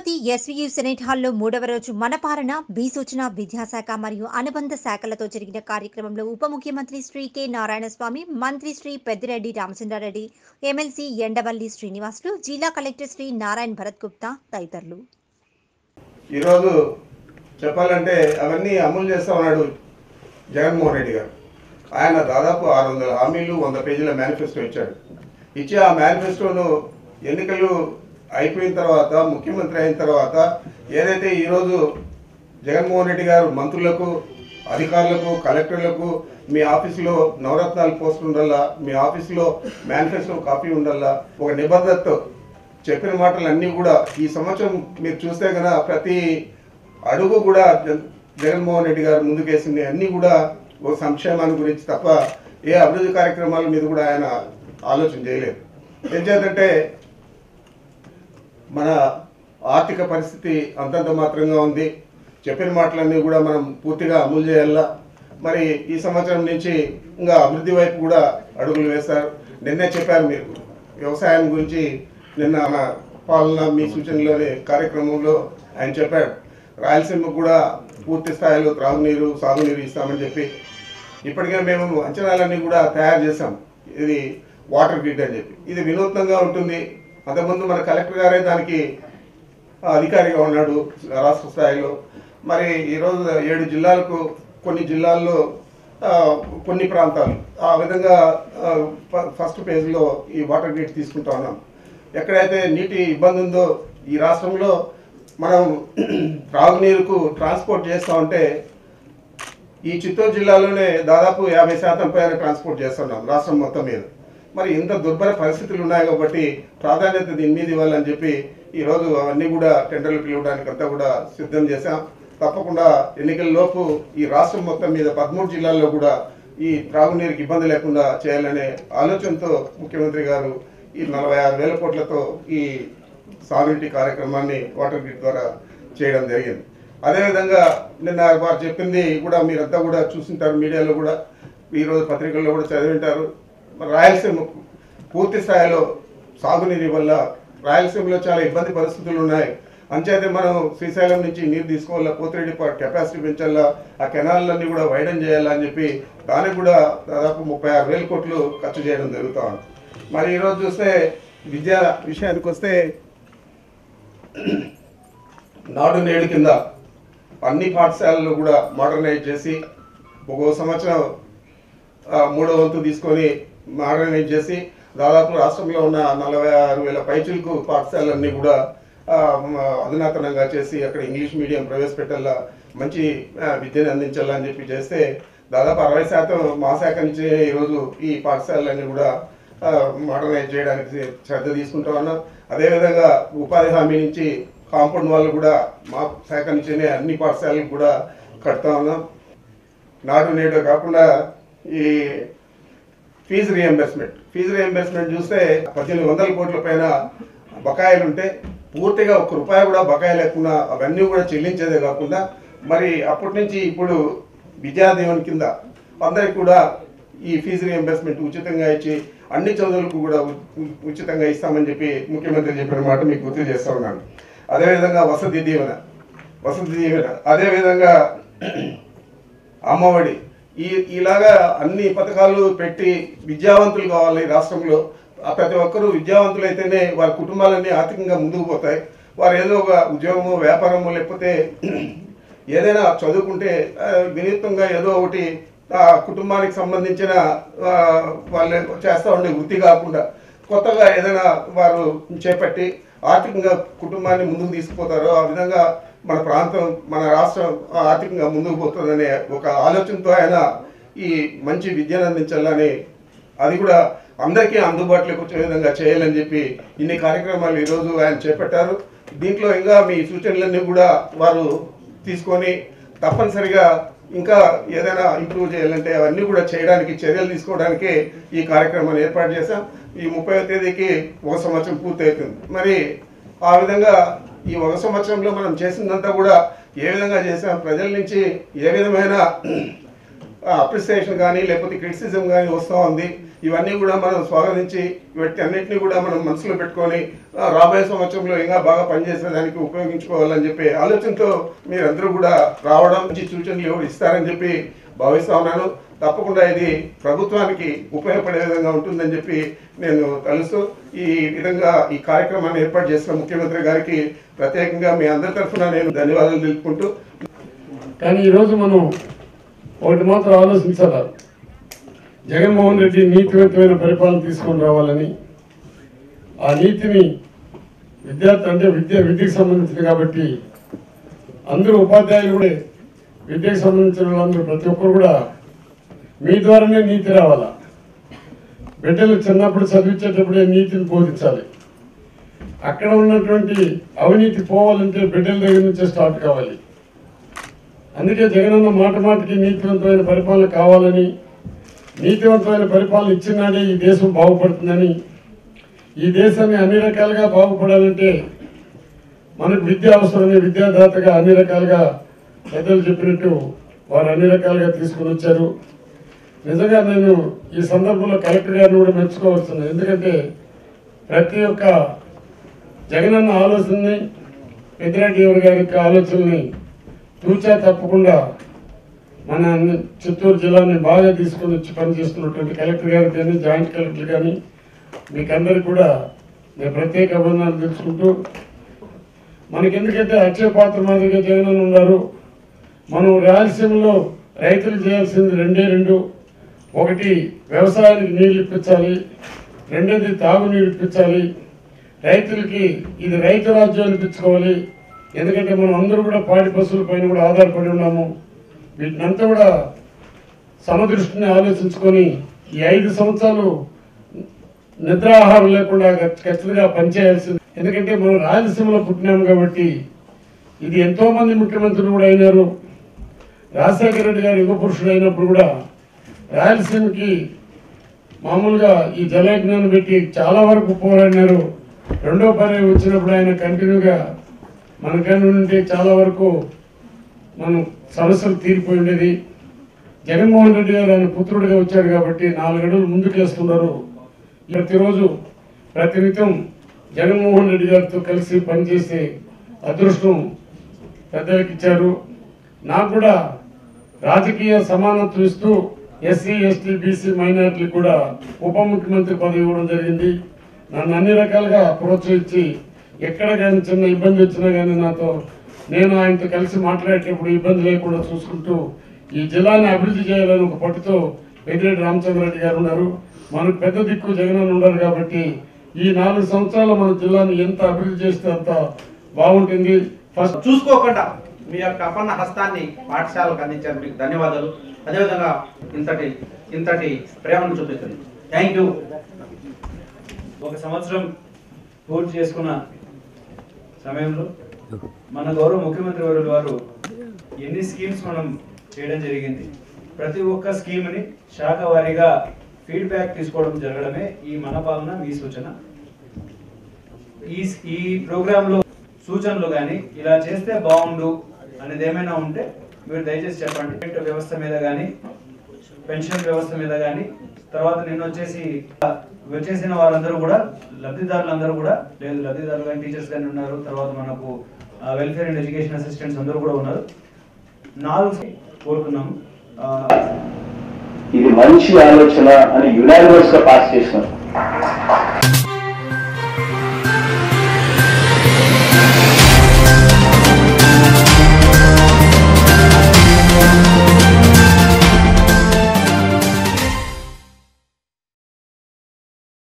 Amaravati SVU senate హాల్లో మూడవ రోజు మన పాలన బి సూచన విద్యాశాఖ మరియు అనుబంధ శాఖలతో జరిగిన కార్యక్రమంలో ఉప ముఖ్యమంత్రి శ్రీ కె నారాయణస్వామి మంత్రి శ్రీ పెద్దిరెడ్డి రామచంద్రారెడ్డి ఎమ్మెల్సీ ఎండవల్లి శ్రీనివాసులు జిల్లా కలెక్టర్ శ్రీ నారాయణ్ భరత్ గుప్తా తదితరులు ఈరోజు చెప్పాలంటే అవన్నీ అమలు చేస్తా ఉన్నాడు జగన్మోహన్ రెడ్డి గారు ఆయన దాదాపు ఆరు వందల హామీలు వంద పేజీల మేనిఫెస్టో ఇచ్చాడు ఇచ్చి ఆ మేనిఫెస్టోను ఎన్నికలు అయిపోయిన తర్వాత ముఖ్యమంత్రి అయిన తర్వాత ఏదైతే ఈరోజు జగన్మోహన్ రెడ్డి గారు మంత్రులకు అధికారులకు కలెక్టర్లకు మీ ఆఫీసులో నవరత్నాలు పోస్ట్ ఉండాలా మీ ఆఫీసులో మేనిఫెస్టో కాపీ ఉండాలా ఒక నిబద్ధతతో చెప్పిన మాటలు అన్నీ కూడా ఈ సంవత్సరం మీరు చూస్తే కనుక ప్రతి అడుగు కూడా జ- జగన్మోహన్ రెడ్డి గారు ముందుకేసింది అన్నీ కూడా ఓ సంక్షేమాన్ని గురించి తప్ప ఏ అభివృద్ధి కార్యక్రమాల మీద కూడా ఆయన ఆలోచన చేయలేదు ఏం చేద్దంటే మన ఆర్థిక పరిస్థితి అంతంత మాత్రంగా ఉంది చెప్పిన మాటలన్నీ కూడా మనం పూర్తిగా అమలు చేయాలా మరి ఈ సంవత్సరం నుంచి ఇంకా అభివృద్ధి వైపు కూడా అడుగులు వేశారు నిన్నే చెప్పారు మీరు వ్యవసాయం గురించి నిన్న మన పాలన మీ సూచనలోని కార్యక్రమంలో ఆయన చెప్పాడు రాయలసీమకు కూడా పూర్తి స్థాయిలో త్రాగునీరు సాగునీరు ఇస్తామని చెప్పి ఇప్పటికే మేము అంచనాలన్నీ కూడా తయారు చేసాం ఇది వాటర్ గ్రిడ్ అని చెప్పి ఇది వినూత్నంగా ఉంటుంది అంతకుముందు మన కలెక్టర్ గారే దానికి ఆ, అధికారిగా ఉన్నాడు రాష్ట్ర స్థాయిలో మరి ఈరోజు ఏడు జిల్లాలకు కొన్ని జిల్లాల్లో ఆ, కొన్ని ప్రాంతాలు ఆ విధంగా ఆ, ఫ- ఫస్ట్ పేజ్లో ఈ వాటర్ గ్రిడ్ తీసుకుంటా ఉన్నాం ఎక్కడైతే నీటి ఇబ్బంది ఉందో ఈ రాష్ట్రంలో మనం త్రాగునీరుకు ట్రాన్స్పోర్ట్ చేస్తూ ఉంటే ఈ చిత్తూరు జిల్లాలోనే దాదాపు యాభై శాతం పైన ట్రాన్స్పోర్ట్ చేస్తున్నాం రాష్ట్రం మొత్తం మీద మరి ఇంత దుర్భర పరిస్థితులు ఉన్నాయి కాబట్టి ప్రాధాన్యత దీని మీద ఇవ్వాలని చెప్పి ఈరోజు అవన్నీ కూడా టెండర్లు పిలవడానికి అంతా కూడా సిద్ధం చేశాం తప్పకుండా ఎన్నికల లోపు ఈ రాష్ట్రం మొత్తం మీద పదమూడు జిల్లాల్లో కూడా ఈ త్రాగునీరుకి ఇబ్బంది లేకుండా చేయాలనే ఆలోచనతో ముఖ్యమంత్రి గారు ఈ నలభై ఆరు వేల కోట్లతో ఈ సాగునీటి కార్యక్రమాన్ని వాటర్ గ్రిడ్ ద్వారా చేయడం జరిగింది అదేవిధంగా నిన్న వారు చెప్పింది కూడా మీరంతా కూడా చూసింటారు మీడియాలో కూడా ఈరోజు పత్రికల్లో కూడా చదివింటారు మరి రాయలసీమ పూర్తి స్థాయిలో సాగునీరు వల్ల రాయలసీమలో చాలా ఇబ్బంది పరిస్థితులు ఉన్నాయి అంచేతే మనం శ్రీశైలం నుంచి నీరు తీసుకోవాలా పోతిరెడ్డి పార్ట్ కెపాసిటీ పెంచాలా ఆ కెనాల్లన్నీ కూడా వైడన్ చేయాలా అని చెప్పి దానికి కూడా దాదాపు ముప్పై ఆరు వేల కోట్లు ఖర్చు చేయడం జరుగుతా ఉంది మరి ఈరోజు చూస్తే విద్యా విషయానికి వస్తే నాడు నేడు కింద అన్ని పాఠశాలలు కూడా మోడర్నైజ్ చేసి ఒక్కో సంవత్సరం ఆ, మూడో వంతు తీసుకొని మోడర్నైజ్ చేసి దాదాపు రాష్ట్రంలో ఉన్న నలభై ఆరు వేల పైచులకు పాఠశాలన్నీ కూడా ఆ, మ- అధునాతనంగా చేసి అక్కడ ఇంగ్లీష్ మీడియం ప్రవేశపెట్టాలా మంచి ఆ, విద్యను అందించాలా అని చెప్పి చేస్తే దాదాపు అరవై శాతం మా శాఖ నుంచి ఈరోజు ఈ పాఠశాలలన్నీ కూడా ఆ, మోడర్నైజ్ చేయడానికి శ్రద్ధ తీసుకుంటా ఉన్నాం అదేవిధంగా ఉపాధి హామీ నుంచి కాంపౌండ్ వాళ్ళు కూడా మా శాఖ నుంచినే అన్ని పాఠశాలకు కూడా కడతా ఉన్నాం నాడు నేడు కాకుండా ఈ ఫీజు రియంబర్స్మెంట్ ఫీజు రియంబర్స్మెంట్ చూస్తే పద్దెనిమిది వందల కోట్ల పైన బకాయిలు ఉంటే పూర్తిగా ఒక్క రూపాయి కూడా బకాయి లేకుండా అవన్నీ కూడా చెల్లించేదే కాకుండా మరి అప్పటి నుంచి ఇప్పుడు విద్యా దీవెన కింద అందరికి కూడా ఈ ఫీజు రియంబర్స్మెంట్ ఉచితంగా ఇచ్చి అన్ని చదువులకు కూడా ఉ- ఉచితంగా ఇస్తామని చెప్పి ముఖ్యమంత్రి చెప్పిన మాట మీకు గుర్తు చేస్తా ఉన్నాను అదేవిధంగా వసతి దీవెన వసతి దీవెన అదేవిధంగా అమ్మఒడి ఈ ఇలాగా అన్ని పథకాలు పెట్టి విద్యావంతులు కావాలి ఈ రాష్ట్రంలో ఆ ప్రతి ఒక్కరూ విద్యావంతులు అయితేనే వారి కుటుంబాలన్నీ ఆర్థికంగా ముందుకు పోతాయి వారు ఏదో ఒక ఉద్యోగము వ్యాపారము లేకపోతే ఏదైనా చదువుకుంటే ఆ, వినూత్నంగా ఏదో ఒకటి ఆ కుటుంబానికి సంబంధించిన ఆ, వాళ్ళు చేస్తూ ఉండే వృత్తి కాకుండా కొత్తగా ఏదైనా వారు చేపట్టి ఆర్థికంగా కుటుంబాన్ని ముందుకు తీసుకుపోతారో ఆ విధంగా మన ప్రాంతం మన రాష్ట్రం ఆర్థికంగా ముందుకు పోతుందనే ఒక ఆలోచనతో ఆయన ఈ మంచి విద్యను అందించాలని అది కూడా అందరికీ అందుబాటులోకి వచ్చే విధంగా చేయాలని చెప్పి ఇన్ని కార్యక్రమాలు ఈరోజు ఆయన చేపట్టారు దీంట్లో ఇంకా మీ సూచనలన్నీ కూడా వారు తీసుకొని తప్పనిసరిగా ఇంకా ఏదైనా ఇంప్రూవ్ చేయాలంటే అవన్నీ కూడా చేయడానికి చర్యలు తీసుకోవడానికి ఈ కార్యక్రమాన్ని ఏర్పాటు చేశాం ఈ ముప్పై తేదీకి ఒక సంవత్సరం పూర్తి అవుతుంది మరి ఆ విధంగా ఈ ఒక సంవత్సరంలో మనం చేసిందంతా కూడా ఏ విధంగా చేసాం ప్రజల నుంచి ఏ విధమైన అప్రిసియేషన్ కానీ లేకపోతే క్రిటిసిజం కానీ వస్తూ ఉంది ఇవన్నీ కూడా మనం స్వాగతించి వీటి అన్నింటినీ కూడా మనం మనసులో పెట్టుకొని ఆ, రాబోయే సంవత్సరంలో ఇంకా బాగా పనిచేసేదానికి ఉపయోగించుకోవాలని చెప్పి ఆలోచనతో మీరందరూ కూడా రావడం మంచి సూచనలు ఎవరు ఇస్తారని చెప్పి భావిస్తా ఉన్నాను తప్పకుండా ఇది ప్రభుత్వానికి ఉపయోగపడే విధంగా ఉంటుందని చెప్పి నేను తలుస్తూ ఈ విధంగా ఈ కార్యక్రమాన్ని ఏర్పాటు చేసిన ముఖ్యమంత్రి గారికి ప్రత్యేకంగా మీ అందరి తరఫున నేను ధన్యవాదాలు తెలుపుకుంటూ కానీ ఈరోజు మనం ఒకటి మాత్రం ఆలోచించాలి జగన్మోహన్ రెడ్డి నీతివంతమైన పరిపాలన తీసుకొని రావాలని ఆ నీతిని విద్యార్థి అంటే విద్య విద్యకు సంబంధించింది కాబట్టి అందరూ ఉపాధ్యాయులు కూడా విద్యకు సంబంధించిన వాళ్ళందరూ ప్రతి ఒక్కరు కూడా మీ ద్వారానే నీతి రావాలా బిడ్డలు చిన్నప్పుడు చదివించేటప్పుడే నీతిని బోధించాలి అక్కడ ఉన్నటువంటి అవినీతి పోవాలంటే బిడ్డల దగ్గర నుంచే స్టార్ట్ కావాలి అందుకే జగనన్న మాట మాటకి నీతివంతమైన పరిపాలన కావాలని నీతివంతమైన పరిపాలన ఇచ్చినాడే ఈ దేశం బాగుపడుతుందని ఈ దేశాన్ని అన్ని రకాలుగా బాగుపడాలంటే మనకు విద్య అవసరమే విద్యాదాతగా అన్ని రకాలుగా పెద్దలు చెప్పినట్టు వారు అన్ని రకాలుగా తీసుకుని వచ్చారు నిజంగా నేను ఈ సందర్భంలో కలెక్టర్ గారిని కూడా మెచ్చుకోవాల్సింది ఎందుకంటే ప్రతి ఒక్క జగనన్న ఆలోచనని పెద్దిరెడ్డి గారి గారి యొక్క ఆలోచనని తూచా తప్పకుండా మన అన్ని- చిత్తూరు జిల్లాని బాగా తీసుకొని వచ్చి పనిచేస్తున్నటువంటి కలెక్టర్ గారికి కానీ జాయింట్ కలెక్టర్ కానీ మీకందరికి కూడా నేను ప్రత్యేక అభినందనలు తెలుసుకుంటూ మనకి ఎందుకంటే అక్షయ పాత్ర మాదిరిగా జగనన్న ఉన్నారు మనం రాయలసీమలో రైతులు చేయాల్సింది రెండే రెండు ఒకటి వ్యవసాయానికి నీళ్ళు ఇప్పించాలి రెండోది తాగునీరు ఇప్పించాలి రైతులకి ఇది రైతు రాజ్యం అనిపించుకోవాలి ఎందుకంటే మనం అందరూ కూడా పాడి పశువుల పైన కూడా ఆధారపడి ఉన్నాము వీటినంతా కూడా సమదృష్టిని ఆలోచించుకొని ఈ ఐదు సంవత్సరాలు నిద్రాహారం లేకుండా ఖచ్- ఖచ్చితంగా పనిచేయాల్సింది ఎందుకంటే మనం రాయలసీమలో పుట్టినాము కాబట్టి ఇది ఎంతో మంది ముఖ్యమంత్రులు కూడా అయినారు రాజశేఖర రెడ్డి గారు యుగ పురుషుడు అయినప్పుడు కూడా రాయలసీమకి మామూలుగా ఈ జలయజ్ఞాన్ని పెట్టి చాలా వరకు పోరాడినారు రెండో పర్యాయం వచ్చినప్పుడు ఆయన కంటిన్యూగా మనకన్నా ఉంటే చాలా వరకు మనం సమస్యలు తీరిపోయి ఉండేది జగన్మోహన్ రెడ్డి గారు ఆయన పుత్రుడిగా వచ్చాడు కాబట్టి నాలుగు అడుగులు ముందుకేస్తున్నారు ప్రతిరోజు ప్రతినిత్యం జగన్మోహన్ రెడ్డి గారితో కలిసి పనిచేసే అదృష్టం పెద్దలకు ఇచ్చారు నాకు కూడా రాజకీయ సమానత్వం ఇస్తూ ఎస్సీ ఎస్టీ బీసీ మైనార్టీలకు కూడా ఉప ముఖ్యమంత్రి పదవి ఇవ్వడం జరిగింది నన్ను అన్ని రకాలుగా ప్రోత్సహించి ఎక్కడ కానీ చిన్న ఇబ్బంది వచ్చినా కానీ నాతో నేను ఆయనతో కలిసి మాట్లాడేటప్పుడు ఇబ్బంది లేకుండా చూసుకుంటూ ఈ జిల్లాని అభివృద్ధి చేయాలని ఒక పట్టుతో పెద్దిరెడ్డి రామచంద్రరెడ్డి గారు ఉన్నారు మనకు పెద్ద దిక్కు జగన్ ఉన్నారు కాబట్టి ఈ నాలుగు సంవత్సరాలు మన జిల్లాని ఎంత అభివృద్ధి చేస్తే అంత బాగుంటుంది ఫస్ట్ చూసుకోకుండా మీ యొక్క అపన్న హస్తాన్ని పాఠశాలకు అందించారు మీకు ధన్యవాదాలు అదేవిధంగా ఇంతటి ఇంతటి ప్రేమను చూపిస్తుంది థ్యాంక్ యూ ఒక సంవత్సరం పూర్తి చేసుకున్న సమయంలో మన గౌరవ ముఖ్యమంత్రి వర్యులు వారు ఎన్ని స్కీమ్స్ మనం చేయడం జరిగింది ప్రతి ఒక్క స్కీమ్ని శాఖ వారీగా ఫీడ్బ్యాక్ తీసుకోవడం జరగడమే ఈ మన పాలన మీ సూచన ఈ ఈ ప్రోగ్రాంలో సూచనలు కానీ ఇలా చేస్తే బాగుండు అనేది ఏమైనా ఉంటే మీరు దయచేసి చెప్పండి టికెట్ వ్యవస్థ మీద కానీ పెన్షన్ వ్యవస్థ మీద కానీ తర్వాత నిన్న వచ్చేసి వచ్చేసిన వారందరూ కూడా లబ్ధిదారులందరూ కూడా లేదు లబ్ధిదారులు కానీ టీచర్స్ కానీ ఉన్నారు తర్వాత మనకు వెల్ఫేర్ అండ్ ఎడ్యుకేషన్ అసిస్టెంట్స్ అందరూ కూడా ఉన్నారు నాలుగు కోరుకున్నాము ఆ, ఇది మంచి ఆలోచన అని యునానిమస్ గా పాస్ చేసినారు